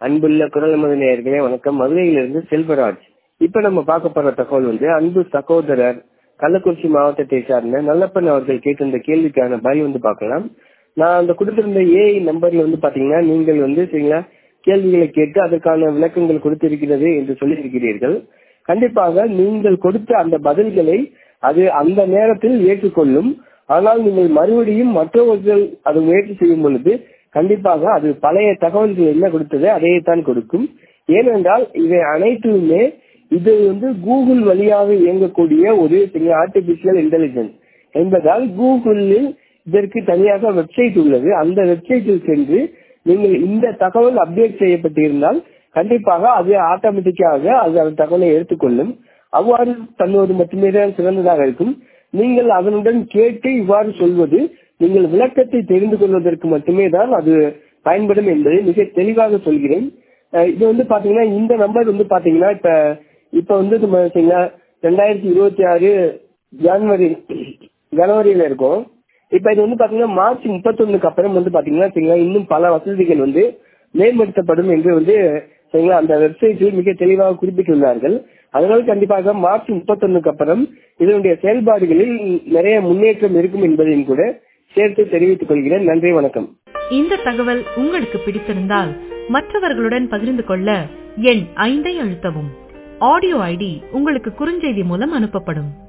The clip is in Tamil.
அன்புள்ள குரல் நமது நேயர்களே வணக்கம் மதுரையிலிருந்து செல்வராஜ் இப்ப நம்ம பார்க்க போற தகவல் வந்து அன்பு சகோதரர் கள்ளக்குறிச்சி மாவட்டத்தை சார்ந்த நல்லப்பன் அவர்கள் கேட்டிருந்த கேள்விக்கான பதில் வந்து பார்க்கலாம் நான் அந்த கொடுத்திருந்த ஏஐ நம்பர்ல வந்து பாத்தீங்கன்னா நீங்கள் வந்து சரிங்களா கேள்விகளை கேட்டு அதற்கான விளக்கங்கள் கொடுத்திருக்கிறது என்று சொல்லியிருக்கிறீர்கள் கண்டிப்பாக நீங்கள் கொடுத்த அந்த பதில்களை அது அந்த நேரத்தில் ஏற்றுக்கொள்ளும் ஆனால் நீங்கள் மறுபடியும் மற்றவர்கள் அதை முயற்சி செய்யும் பொழுது கண்டிப்பாக அது பழைய தகவல்கள் என்ன கொடுத்தது அதையத்தான் கொடுக்கும் ஏனென்றால் இவை அனைத்துமே இது வந்து கூகுள் வழியாக இயங்கக்கூடிய ஒரு ஆர்டிபிஷியல் இன்டெலிஜென்ஸ் என்பதால் கூகுளில் இதற்கு தனியாக வெப்சைட் உள்ளது அந்த வெப்சைட்டில் சென்று நீங்கள் இந்த தகவல் அப்டேட் செய்யப்பட்டிருந்தால் கண்டிப்பாக அது ஆட்டோமேட்டிக்காக அது அந்த தகவலை எடுத்துக்கொள்ளும் அவ்வாறு தன்னுவது மட்டுமே தான் சிறந்ததாக இருக்கும் நீங்கள் அதனுடன் கேட்டு இவ்வாறு சொல்வது நீங்கள் விளக்கத்தை தெரிந்து கொள்வதற்கு மட்டுமே தான் அது பயன்படும் என்பதை மிக தெளிவாக சொல்கிறேன் இது வந்து பாத்தீங்கன்னா இந்த நம்பர் வந்து பாத்தீங்கன்னா இப்ப இப்ப வந்து நம்ம ரெண்டாயிரத்தி இருபத்தி ஆறு ஜனவரி ஜனவரியில இருக்கும் இப்ப இது வந்து பாத்தீங்கன்னா மார்ச் முப்பத்தொன்னுக்கு அப்புறம் வந்து பாத்தீங்கன்னா இன்னும் பல வசதிகள் வந்து மேம்படுத்தப்படும் என்று வந்து சரிங்களா அந்த வெப்சைட்டில் மிக தெளிவாக குறிப்பிட்டுள்ளார்கள் அதனால கண்டிப்பாக மார்ச் முப்பத்தொன்னுக்கு அப்புறம் இதனுடைய செயல்பாடுகளில் நிறைய முன்னேற்றம் இருக்கும் என்பதையும் கூட சேர்த்து தெரிவித்துக் கொள்கிறேன் நன்றி வணக்கம் இந்த தகவல் உங்களுக்கு பிடித்திருந்தால் மற்றவர்களுடன் பகிர்ந்து கொள்ள எண் ஐந்தை அழுத்தவும் ஆடியோ ஐடி உங்களுக்கு குறுஞ்செய்தி மூலம் அனுப்பப்படும்